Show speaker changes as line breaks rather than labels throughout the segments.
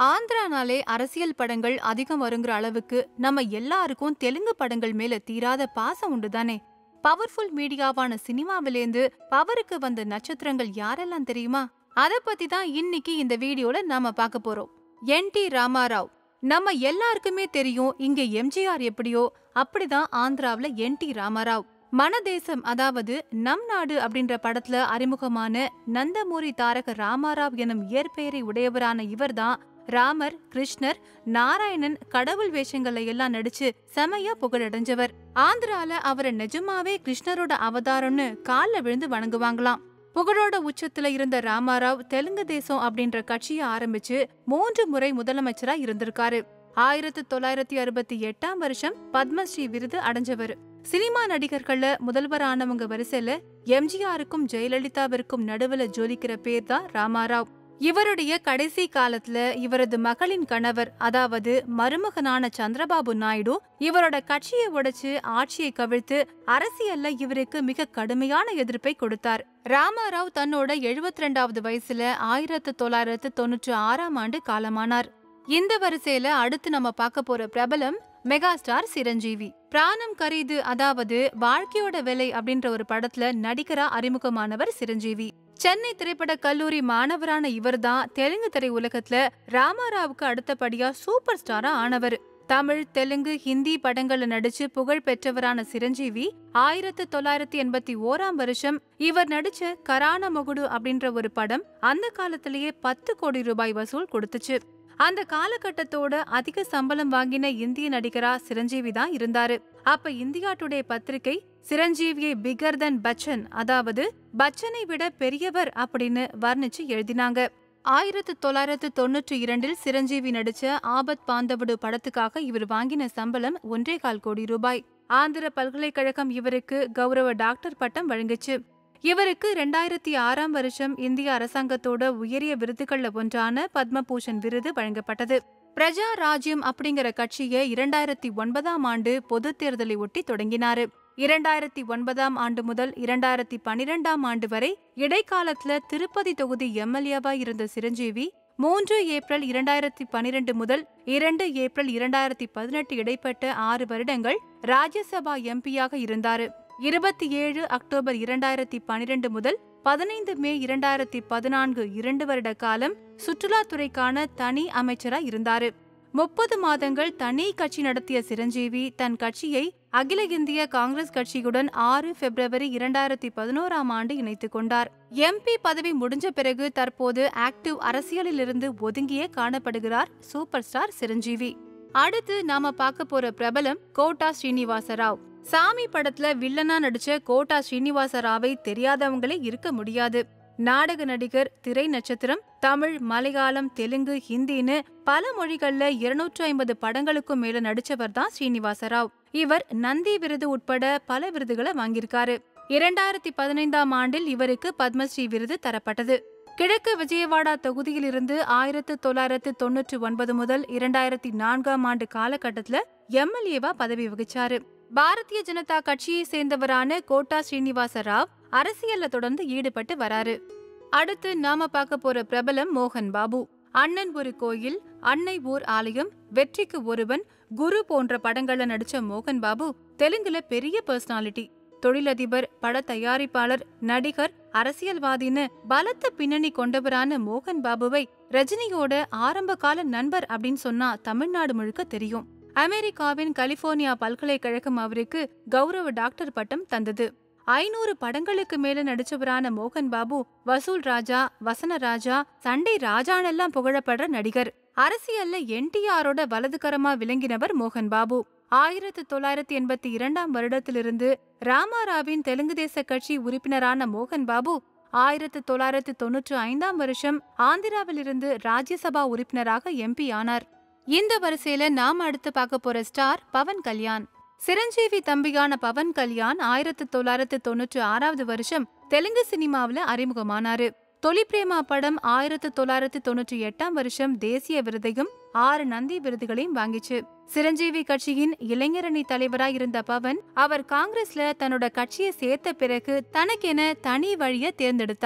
ஆந்திரானாலே அரசியல் படங்கள் அதிகம் வருங்கிற அளவுக்கு நம்ம எல்லாருக்கும் தெலுங்கு படங்கள் மேல தீராத பாசம் உண்டுதானே பவர்ஃபுல் மீடியாவான சினிமாவிலேந்து பவருக்கு வந்த நட்சத்திரங்கள் யாரெல்லாம் தெரியுமா அத பத்தி தான் இன்னைக்கு இந்த வீடியோல நாம பார்க்க போறோம் என் டி ராமாராவ் நம்ம எல்லாருக்குமே தெரியும் இங்க எம்ஜிஆர் எப்படியோ அப்படிதான் ஆந்திராவுல என் டி ராமாராவ் மனதேசம் அதாவது நம் நாடு அப்படின்ற படத்துல அறிமுகமான நந்தமூரி தாரக ராமாராவ் எனும் இயற்பெயரை உடையவரான இவர்தான் ராமர் கிருஷ்ணர் நாராயணன் கடவுள் வேஷங்கள்ல எல்லாம் நடிச்சு செமையா புகழடைஞ்சவர் ஆந்திரால அவரை நிஜமாவே கிருஷ்ணரோட அவதாரம்னு கால்ல விழுந்து வணங்குவாங்களாம் புகழோட உச்சத்துல இருந்த ராமாராவ் தெலுங்கு தேசம் அப்படின்ற கட்சியை ஆரம்பிச்சு மூன்று முறை முதலமைச்சரா இருந்திருக்காரு ஆயிரத்தி தொள்ளாயிரத்தி அறுபத்தி எட்டாம் வருஷம் பத்மஸ்ரீ விருது அடைஞ்சவர் சினிமா நடிகர்கள்ல முதல்வரானவங்க வரிசையில எம்ஜிஆருக்கும் ஜெயலலிதாவிற்கும் நடுவுல ஜொலிக்கிற பேர் தான் ராமாராவ் இவருடைய கடைசி காலத்துல இவரது மகளின் கணவர் அதாவது மருமகனான சந்திரபாபு நாயுடு இவரோட கட்சியை உடைச்சு ஆட்சியை கவிழ்த்து அரசியல்ல இவருக்கு மிக கடுமையான எதிர்ப்பை கொடுத்தார் ராமாராவ் தன்னோட எழுபத்தி ரெண்டாவது வயசுல ஆயிரத்து தொள்ளாயிரத்து தொண்ணூற்றி ஆறாம் ஆண்டு காலமானார் இந்த வரிசையில அடுத்து நம்ம பார்க்க போற பிரபலம் மெகாஸ்டார் சிரஞ்சீவி பிராணம் கரீது அதாவது வாழ்க்கையோட வேலை அப்படின்ற ஒரு படத்துல நடிகரா அறிமுகமானவர் சிரஞ்சீவி சென்னை திரைப்பட கல்லூரி மாணவரான இவர்தான் தெலுங்கு திரை உலகத்துல ராமாராவுக்கு அடுத்தபடியா சூப்பர் ஸ்டாரா ஆனவர் தமிழ் தெலுங்கு ஹிந்தி படங்கள்ல நடிச்சு புகழ் பெற்றவரான சிரஞ்சீவி ஆயிரத்து தொள்ளாயிரத்தி எண்பத்தி ஓராம் வருஷம் இவர் நடிச்ச கரான மகுடு அப்படின்ற ஒரு படம் அந்த காலத்திலேயே பத்து கோடி ரூபாய் வசூல் கொடுத்துச்சு அந்த காலகட்டத்தோட அதிக சம்பளம் வாங்கின இந்திய நடிகரா சிரஞ்சீவி தான் இருந்தாரு அப்ப இந்தியா டுடே பத்திரிகை சிரஞ்சீவியை பிகர் தன் பச்சன் அதாவது பச்சனை விட பெரியவர் அப்படின்னு வர்ணிச்சு எழுதினாங்க ஆயிரத்து தொள்ளாயிரத்து தொண்ணூற்றி இரண்டில் சிரஞ்சீவி நடிச்ச ஆபத் பாந்தவடு படத்துக்காக இவர் வாங்கின சம்பளம் ஒன்றே கால் கோடி ரூபாய் ஆந்திர பல்கலைக்கழகம் இவருக்கு கௌரவ டாக்டர் பட்டம் வழங்குச்சு இவருக்கு ரெண்டாயிரத்தி ஆறாம் வருஷம் இந்திய அரசாங்கத்தோட உயரிய விருதுகள்ல ஒன்றான பத்மபூஷன் விருது வழங்கப்பட்டது பிரஜா ராஜ்யம் அப்படிங்கிற கட்சியை இரண்டாயிரத்தி ஒன்பதாம் ஆண்டு பொது தேர்தலை ஒட்டி தொடங்கினாரு இரண்டாயிரத்தி ஒன்பதாம் ஆண்டு முதல் இரண்டாயிரத்தி பனிரெண்டாம் ஆண்டு வரை இடைக்காலத்துல திருப்பதி தொகுதி எம்எல்ஏவா இருந்த சிரஞ்சீவி மூன்று ஏப்ரல் இரண்டாயிரத்தி பனிரெண்டு முதல் இரண்டு ஏப்ரல் இரண்டாயிரத்தி பதினெட்டு இடைப்பட்ட ஆறு வருடங்கள் ராஜ்யசபா எம்பியாக இருந்தாரு இருபத்தி ஏழு அக்டோபர் இரண்டாயிரத்தி பனிரெண்டு முதல் பதினைந்து மே இரண்டாயிரத்தி பதினான்கு இரண்டு வருட காலம் சுற்றுலாத்துறைக்கான தனி அமைச்சரா இருந்தாரு முப்பது மாதங்கள் தனி கட்சி நடத்திய சிரஞ்சீவி தன் கட்சியை அகில இந்திய காங்கிரஸ் கட்சியுடன் ஆறு பிப்ரவரி இரண்டாயிரத்தி பதினோராம் ஆண்டு இணைத்துக் கொண்டார் எம்பி பதவி முடிஞ்ச பிறகு தற்போது ஆக்டிவ் அரசியலிலிருந்து ஒதுங்கியே காணப்படுகிறார் சூப்பர் ஸ்டார் சிரஞ்சீவி அடுத்து நாம பார்க்க போற பிரபலம் கோட்டா ஸ்ரீனிவாச ராவ் சாமி படத்துல வில்லனா நடிச்ச கோட்டா ஸ்ரீனிவாச ராவை தெரியாதவங்களே இருக்க முடியாது நாடக நடிகர் திரை நட்சத்திரம் தமிழ் மலையாளம் தெலுங்கு ஹிந்தின்னு பல மொழிகள்ல இருநூற்று ஐம்பது படங்களுக்கும் மேல நடிச்சவர் தான் ஸ்ரீனிவாச ராவ் இவர் நந்தி விருது உட்பட பல விருதுகளை வாங்கியிருக்காரு இரண்டாயிரத்தி பதினைந்தாம் ஆண்டில் இவருக்கு பத்மஸ்ரீ விருது தரப்பட்டது கிழக்கு விஜயவாடா தொகுதியிலிருந்து ஆயிரத்து தொள்ளாயிரத்து தொன்னூற்றி ஒன்பது முதல் இரண்டாயிரத்தி நான்காம் ஆண்டு காலகட்டத்துல எம்எல்ஏவா பதவி வகிச்சாரு பாரதிய ஜனதா கட்சியை சேர்ந்தவரான கோட்டா ஸ்ரீனிவாச ராவ் அரசியல்ல தொடர்ந்து ஈடுபட்டு வராரு அடுத்து நாம பார்க்க போற பிரபலம் மோகன் பாபு அண்ணன் ஒரு கோயில் அன்னை ஊர் ஆலயம் வெற்றிக்கு ஒருவன் குரு போன்ற படங்கள்ல நடிச்ச மோகன் பாபு தெலுங்குல பெரிய பர்சனாலிட்டி தொழிலதிபர் பட தயாரிப்பாளர் நடிகர் அரசியல்வாதின்னு பலத்த பின்னணி கொண்டவரான மோகன் பாபுவை ரஜினியோட ஆரம்ப கால நண்பர் அப்படின்னு சொன்னா தமிழ்நாடு முழுக்க தெரியும் அமெரிக்காவின் கலிபோர்னியா பல்கலைக்கழகம் அவருக்கு கௌரவ டாக்டர் பட்டம் தந்தது ஐநூறு படங்களுக்கு மேல நடிச்சவரான மோகன் பாபு வசூல் ராஜா வசன ராஜா சண்டை ராஜானெல்லாம் புகழப்படுற நடிகர் அரசியல்ல என்டிஆரோட வலதுகரமா விளங்கினவர் மோகன் பாபு ஆயிரத்து தொள்ளாயிரத்தி எண்பத்தி இரண்டாம் வருடத்திலிருந்து ராமாராவின் தெலுங்கு தேச கட்சி உறுப்பினரான மோகன் பாபு ஆயிரத்து தொள்ளாயிரத்து தொன்னூற்று ஐந்தாம் வருஷம் ஆந்திராவிலிருந்து ராஜ்யசபா உறுப்பினராக எம்பி ஆனார் இந்த வரிசையில நாம் அடுத்து பார்க்க போற ஸ்டார் பவன் கல்யாண் சிரஞ்சீவி தம்பியான பவன் கல்யாண் ஆயிரத்து தொள்ளாயிரத்து தொன்னூற்றி ஆறாவது வருஷம் தெலுங்கு சினிமாவில அறிமுகமானாரு தொலி பிரேமா படம் ஆயிரத்து தொள்ளாயிரத்து தொன்னூற்றி எட்டாம் வருஷம் தேசிய விருதையும் ஆறு நந்தி விருதுகளையும் வாங்கிச்சு சிரஞ்சீவி கட்சியின் இளைஞரணி தலைவராய் இருந்த பவன் அவர் காங்கிரஸ்ல தன்னோட கட்சியை சேர்த்த பிறகு தனக்கென தனி வழிய தேர்ந்தெடுத்தாரு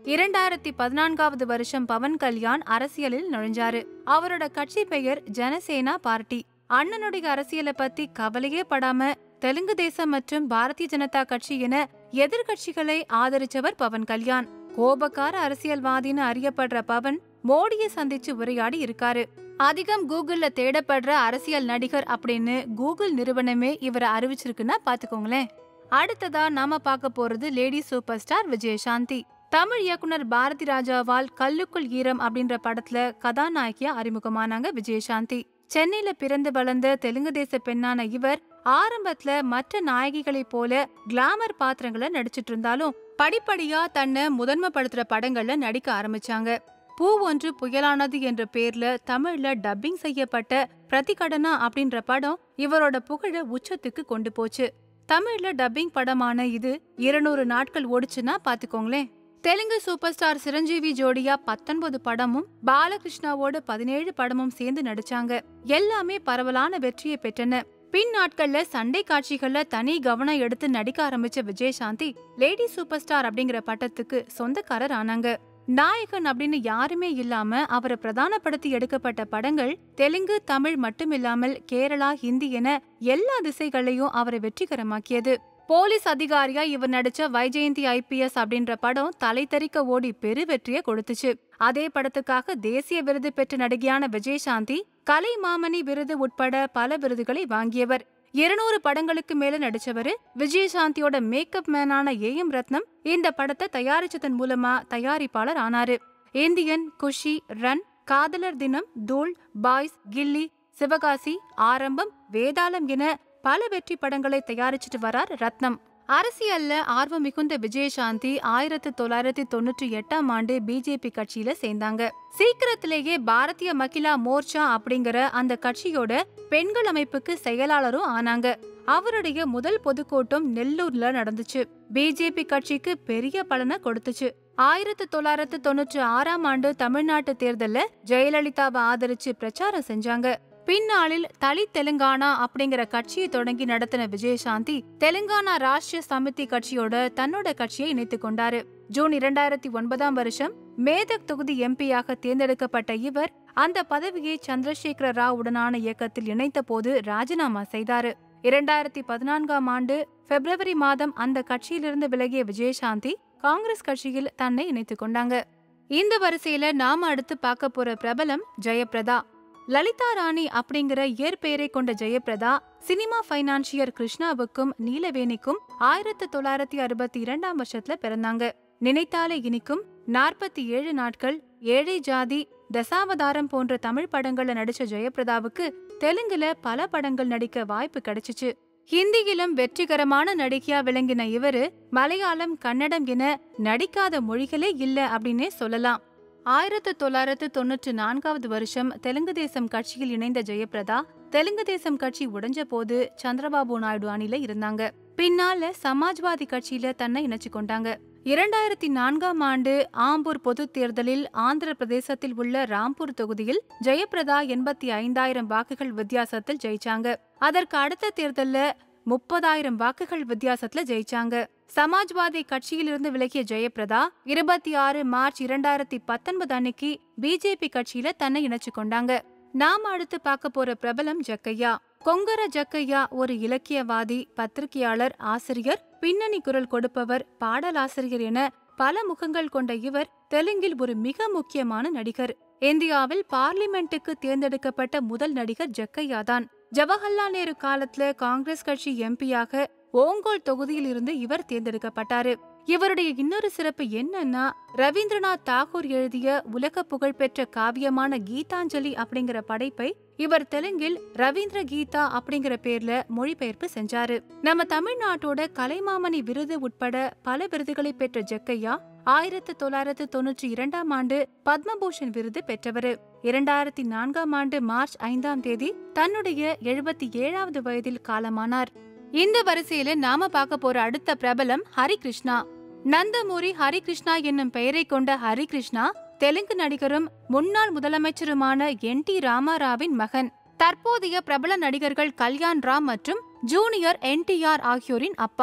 இரண்டாயிரத்தி பதினான்காவது வருஷம் பவன் கல்யாண் அரசியலில் நுழைஞ்சாரு அவரோட கட்சி பெயர் ஜனசேனா பார்ட்டி அண்ணனுடைய அரசியலை பத்தி கவலையே படாம தெலுங்கு தேசம் மற்றும் பாரதிய ஜனதா கட்சி என எதிர்கட்சிகளை ஆதரிச்சவர் பவன் கல்யாண் கோபக்கார அரசியல்வாதின்னு அறியப்படுற பவன் மோடியை சந்திச்சு உரையாடி இருக்காரு அதிகம் கூகுள்ல தேடப்படுற அரசியல் நடிகர் அப்படின்னு கூகுள் நிறுவனமே இவரை அறிவிச்சிருக்குன்னா பாத்துக்கோங்களேன் அடுத்ததா நாம பார்க்க போறது lady super star Vijayashanti Tamil இயக்குனர் பாரதி ராஜாவால் கல்லுக்குள் ஈரம் அப்படின்ற படத்துல கதாநாயகியா அறிமுகமானாங்க விஜயசாந்தி சென்னையில பிறந்து வளர்ந்த தெலுங்கு தேச பெண்ணான இவர் ஆரம்பத்துல மற்ற நாயகிகளைப் போல கிளாமர் பாத்திரங்களை நடிச்சிட்டு இருந்தாலும் படிப்படியா தன்னை முதன்மைப்படுத்துற படங்கள்ல நடிக்க ஆரம்பிச்சாங்க பூ ஒன்று புயலானது என்ற பேர்ல தமிழ்ல டப்பிங் செய்யப்பட்ட பிரதிகடனா அப்படின்ற படம் இவரோட புகழ உச்சத்துக்கு கொண்டு போச்சு தமிழ்ல டப்பிங் படமான இது இருநூறு நாட்கள் ஓடுச்சுன்னா பாத்துக்கோங்களேன் தெலுங்கு சூப்பர் ஸ்டார் சிரஞ்சீவி ஜோடியா பத்தொன்பது படமும் பாலகிருஷ்ணாவோட பதினேழு படமும் சேர்ந்து நடிச்சாங்க எல்லாமே பரவலான வெற்றியை பெற்றன பின் நாட்கள்ல சண்டை காட்சிகள்ல தனி கவனம் எடுத்து நடிக்க ஆரம்பிச்ச விஜயசாந்தி லேடி சூப்பர் ஸ்டார் அப்படிங்கிற பட்டத்துக்கு சொந்தக்காரர் ஆனாங்க நாயகன் அப்படின்னு யாருமே இல்லாம அவரை பிரதானப்படுத்தி எடுக்கப்பட்ட படங்கள் தெலுங்கு தமிழ் மட்டுமில்லாமல் கேரளா ஹிந்தி என எல்லா திசைகளையும் அவரை வெற்றிகரமாக்கியது போலீஸ் அதிகாரியா இவர் நடிச்ச வைஜெயந்தி ஐபிஎஸ் அப்படின்ற படம் தலை தெறிக்க ஓடி பெரு வெற்றியை கொடுத்துச்சு அதே படத்துக்காக தேசிய விருது பெற்ற நடிகையான விஜயசாந்தி கலை மாமணி விருது உட்பட பல விருதுகளை வாங்கியவர் இருநூறு படங்களுக்கு மேல நடிச்சவரு விஜயசாந்தியோட மேக்கப் மேனான ஏ எம் ரத்னம் இந்த படத்தை தயாரிச்சதன் மூலமா தயாரிப்பாளர் ஆனாரு இந்தியன் குஷி ரன் காதலர் தினம் தூள் பாய்ஸ் கில்லி சிவகாசி ஆரம்பம் வேதாளம் என பல வெற்றி படங்களை தயாரிச்சிட்டு வரார் ரத்னம் அரசியல்ல ஆர்வம் மிகுந்த விஜயசாந்தி ஆயிரத்தி தொள்ளாயிரத்தி தொண்ணூற்றி எட்டாம் ஆண்டு பிஜேபி கட்சியில சேர்ந்தாங்க சீக்கிரத்திலேயே பாரதிய மகிழா மோர்ச்சா அப்படிங்கிற அந்த கட்சியோட பெண்கள் அமைப்புக்கு செயலாளரும் ஆனாங்க அவருடைய முதல் பொதுக்கூட்டம் நெல்லூர்ல நடந்துச்சு பிஜேபி கட்சிக்கு பெரிய பலனை கொடுத்துச்சு ஆயிரத்தி தொள்ளாயிரத்தி தொண்ணூற்றி ஆறாம் ஆண்டு தமிழ்நாட்டு தேர்தல்ல ஜெயலலிதாவை ஆதரிச்சு பிரச்சாரம் செஞ்சாங்க பின்னாளில் தலி தெலுங்கானா அப்படிங்கிற கட்சியை தொடங்கி நடத்தின விஜயசாந்தி தெலுங்கானா ராஷ்டிரிய சமிதி கட்சியோட தன்னோட கட்சியை இணைத்துக் கொண்டாரு ஜூன் இரண்டாயிரத்தி ஒன்பதாம் வருஷம் மேதக் தொகுதி எம்பியாக தேர்ந்தெடுக்கப்பட்ட இவர் அந்த பதவியை சந்திரசேகர ராவ் உடனான இயக்கத்தில் இணைத்த போது ராஜினாமா செய்தாரு இரண்டாயிரத்தி பதினான்காம் ஆண்டு பிப்ரவரி மாதம் அந்த கட்சியிலிருந்து விலகிய விஜயசாந்தி காங்கிரஸ் கட்சியில் தன்னை இணைத்துக் கொண்டாங்க இந்த வரிசையில நாம அடுத்து பார்க்க போற பிரபலம் ஜெயபிரதா லலிதா ராணி அப்படிங்கிற இயற்பெயரை கொண்ட ஜெயபிரதா சினிமா பைனான்சியர் கிருஷ்ணாவுக்கும் நீலவேணிக்கும் ஆயிரத்தி தொள்ளாயிரத்தி அறுபத்தி இரண்டாம் வருஷத்துல பிறந்தாங்க நினைத்தாலே இனிக்கும் நாற்பத்தி ஏழு நாட்கள் ஏழை ஜாதி தசாவதாரம் போன்ற தமிழ் படங்கள்ல நடிச்ச ஜெயபிரதாவுக்கு தெலுங்குல பல படங்கள் நடிக்க வாய்ப்பு கிடைச்சிச்சு ஹிந்தியிலும் வெற்றிகரமான நடிகையா விளங்கின இவரு மலையாளம் கன்னடம் என நடிக்காத மொழிகளே இல்ல அப்படின்னே சொல்லலாம் ஆயிரத்து தொள்ளாயிரத்து தொன்னூற்று நான்காவது வருஷம் தெலுங்கு தேசம் கட்சியில் இணைந்த ஜெயபிரதா தெலுங்கு தேசம் கட்சி உடைஞ்ச போது சந்திரபாபு நாயுடு அணில இருந்தாங்க பின்னால சமாஜ்வாதி கட்சியில தன்னை இணைச்சு கொண்டாங்க இரண்டாயிரத்தி நான்காம் ஆண்டு ஆம்பூர் பொதுத் தேர்தலில் ஆந்திர பிரதேசத்தில் உள்ள ராம்பூர் தொகுதியில் ஜெயபிரதா எண்பத்தி ஐந்தாயிரம் வாக்குகள் வித்தியாசத்தில் ஜெயிச்சாங்க அதற்கு அடுத்த தேர்தல்ல முப்பதாயிரம் வாக்குகள் வித்தியாசத்துல ஜெயிச்சாங்க சமாஜ்வாதி கட்சியிலிருந்து விலகிய ஜெயபிரதா இருபத்தி ஆறு மார்ச் இரண்டாயிரத்தி பத்தொன்பது அன்னைக்கு பிஜேபி கட்சியில தன்னை இணைச்சு கொண்டாங்க நாம அடுத்து பார்க்க போற பிரபலம் ஜக்கையா கொங்கர ஜக்கையா ஒரு இலக்கியவாதி பத்திரிகையாளர் ஆசிரியர் பின்னணி குரல் கொடுப்பவர் பாடலாசிரியர் என பல முகங்கள் கொண்ட இவர் தெலுங்கில் ஒரு மிக முக்கியமான நடிகர் இந்தியாவில் பார்லிமெண்ட்டுக்கு தேர்ந்தெடுக்கப்பட்ட முதல் நடிகர் ஜக்கையா தான் ஜவஹர்லால் நேரு காலத்துல காங்கிரஸ் கட்சி எம்பியாக ஓங்கோல் தொகுதியில் இருந்து இவர் தேர்ந்தெடுக்கப்பட்டாரு இவருடைய இன்னொரு சிறப்பு என்னன்னா ரவீந்திரநாத் தாகூர் எழுதிய உலக புகழ்பெற்ற காவியமான கீதாஞ்சலி அப்படிங்கிற படைப்பை இவர் தெலுங்கில் ரவீந்திர கீதா அப்படிங்கிற பேர்ல மொழிபெயர்ப்பு செஞ்சாரு நம்ம தமிழ்நாட்டோட கலைமாமணி விருது உட்பட பல விருதுகளை பெற்ற ஜக்கையா ஆயிரத்து தொள்ளாயிரத்து தொன்னூற்றி இரண்டாம் ஆண்டு பத்மபூஷன் விருது பெற்றவர் இரண்டாயிரத்தி நான்காம் ஆண்டு மார்ச் ஐந்தாம் தேதி தன்னுடைய எழுபத்தி ஏழாவது வயதில் காலமானார் இந்த வரிசையில நாம பார்க்க போற அடுத்த பிரபலம் ஹரிகிருஷ்ணா நந்தமூரி ஹரிகிருஷ்ணா என்னும் பெயரை கொண்ட ஹரிகிருஷ்ணா தெலுங்கு நடிகரும் முன்னாள் முதலமைச்சருமான என் டி ராமாராவின் மகன் தற்போதைய பிரபல நடிகர்கள் கல்யாண் ராம் மற்றும் ஜூனியர் என்டிஆர் ஆகியோரின் அப்பா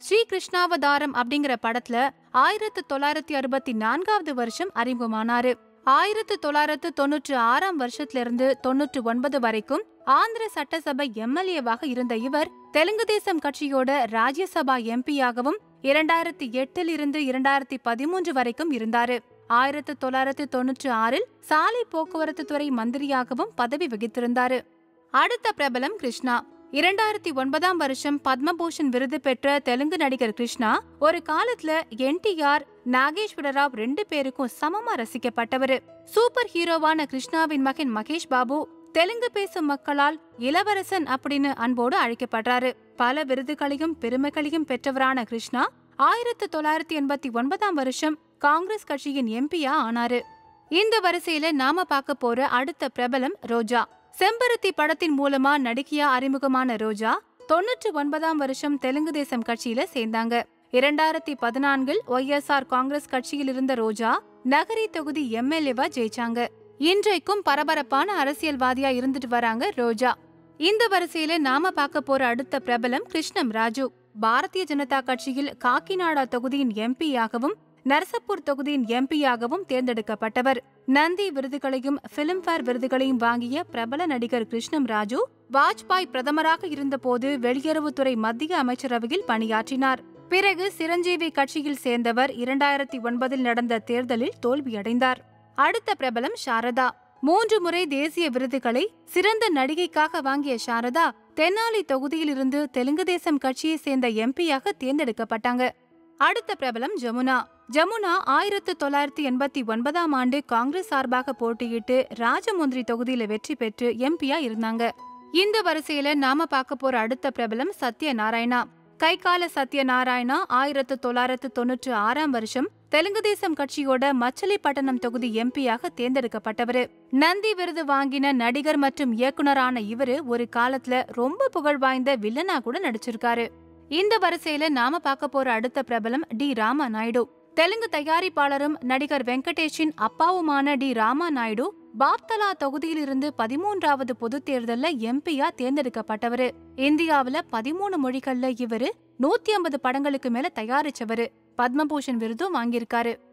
ஸ்ரீ கிருஷ்ணாவதாரம் அப்படிங்கிற படத்துல ஆயிரத்து தொள்ளாயிரத்தி அறுபத்தி நான்காவது வருஷம் அறிமுகமானாரு ஆயிரத்து தொள்ளாயிரத்து தொன்னூற்று ஆறாம் வருஷத்துல இருந்து தொன்னூற்று ஒன்பது வரைக்கும் ஆந்திர சட்டசபை எம்எல்ஏவாக இருந்த இவர் தெலுங்கு தேசம் கட்சியோட ராஜ்யசபா எம்பியாகவும் இரண்டாயிரத்தி எட்டில் இருந்து இரண்டாயிரத்தி பதிமூன்று வரைக்கும் இருந்தாரு ஆயிரத்து தொள்ளாயிரத்து தொன்னூற்று ஆறில் சாலை போக்குவரத்து துறை மந்திரியாகவும் பதவி வகித்திருந்தாரு அடுத்த பிரபலம் கிருஷ்ணா இரண்டாயிரத்தி ஒன்பதாம் வருஷம் பத்மபூஷன் விருது பெற்ற தெலுங்கு நடிகர் கிருஷ்ணா ஒரு காலத்துல என்டிஆர் நாகேஸ்வர ராவ் ரெண்டு பேருக்கும் சமமா ரசிக்கப்பட்டவரு சூப்பர் ஹீரோவான கிருஷ்ணாவின் மகன் மகேஷ் பாபு தெலுங்கு பேசும் மக்களால் இளவரசன் அப்படின்னு அன்போடு அழைக்கப்படுறாரு பல விருதுகளையும் பெருமைகளையும் பெற்றவரான கிருஷ்ணா ஆயிரத்து தொள்ளாயிரத்தி எண்பத்தி ஒன்பதாம் வருஷம் காங்கிரஸ் கட்சியின் எம்பியா ஆனாரு இந்த வரிசையில நாம பார்க்க போற அடுத்த பிரபலம் ரோஜா செம்பருத்தி படத்தின் மூலமா நடிகையா அறிமுகமான ரோஜா தொன்னூற்று ஒன்பதாம் வருஷம் தெலுங்கு தேசம் கட்சியில சேர்ந்தாங்க இரண்டாயிரத்தி பதினான்கில் ஒய்எஸ்ஆர் காங்கிரஸ் கட்சியில் இருந்த ரோஜா நகரி தொகுதி எம்எல்ஏவா ஜெயிச்சாங்க இன்றைக்கும் பரபரப்பான அரசியல்வாதியா இருந்துட்டு வராங்க ரோஜா இந்த வரிசையில நாம பார்க்க போற அடுத்த பிரபலம் கிருஷ்ணம் ராஜு பாரதிய ஜனதா கட்சியில் காக்கிநாடா தொகுதியின் எம்பியாகவும் நரசப்பூர் தொகுதியின் எம்பியாகவும் தேர்ந்தெடுக்கப்பட்டவர் நந்தி விருதுகளையும் பிலிம்பேர் விருதுகளையும் வாங்கிய பிரபல நடிகர் கிருஷ்ணம் ராஜு வாஜ்பாய் பிரதமராக இருந்தபோது வெளியுறவுத்துறை மத்திய அமைச்சரவையில் பணியாற்றினார் பிறகு சிரஞ்சீவி கட்சியில் சேர்ந்தவர் இரண்டாயிரத்தி ஒன்பதில் நடந்த தேர்தலில் தோல்வியடைந்தார் அடுத்த பிரபலம் சாரதா மூன்று முறை தேசிய விருதுகளை சிறந்த நடிகைக்காக வாங்கிய சாரதா தென்னாலி தொகுதியிலிருந்து தெலுங்கு தேசம் கட்சியை சேர்ந்த எம்பியாக தேர்ந்தெடுக்கப்பட்டாங்க அடுத்த பிரபலம் ஜமுனா ஜமுனா ஆயிரத்து தொள்ளாயிரத்தி எண்பத்தி ஒன்பதாம் ஆண்டு காங்கிரஸ் சார்பாக போட்டியிட்டு ராஜமுந்திரி தொகுதியில வெற்றி பெற்று எம்பியா இருந்தாங்க இந்த வரிசையில நாம பார்க்க போற அடுத்த பிரபலம் சத்யநாராயணா கைகால சத்யநாராயணா ஆயிரத்து தொள்ளாயிரத்து தொன்னூற்று ஆறாம் வருஷம் தெலுங்கு தேசம் கட்சியோட மச்சலிப்பட்டணம் தொகுதி எம்பியாக தேர்ந்தெடுக்கப்பட்டவரு நந்தி விருது வாங்கின நடிகர் மற்றும் இயக்குனரான இவரு ஒரு காலத்துல ரொம்ப புகழ் வாய்ந்த வில்லனா கூட நடிச்சிருக்காரு இந்த வரிசையில நாம பார்க்க போற அடுத்த பிரபலம் டி ராமா நாயுடு தெலுங்கு தயாரிப்பாளரும் நடிகர் வெங்கடேஷின் அப்பாவுமான டி ராமா நாயுடு பாப்தலா தொகுதியிலிருந்து பதிமூன்றாவது பொதுத் தேர்தல்ல எம்பியா தேர்ந்தெடுக்கப்பட்டவரு இந்தியாவுல பதிமூணு மொழிகள்ல இவரு நூத்தி ஐம்பது படங்களுக்கு மேல தயாரிச்சவரு பத்மபூஷன் விருதும் வாங்கியிருக்காரு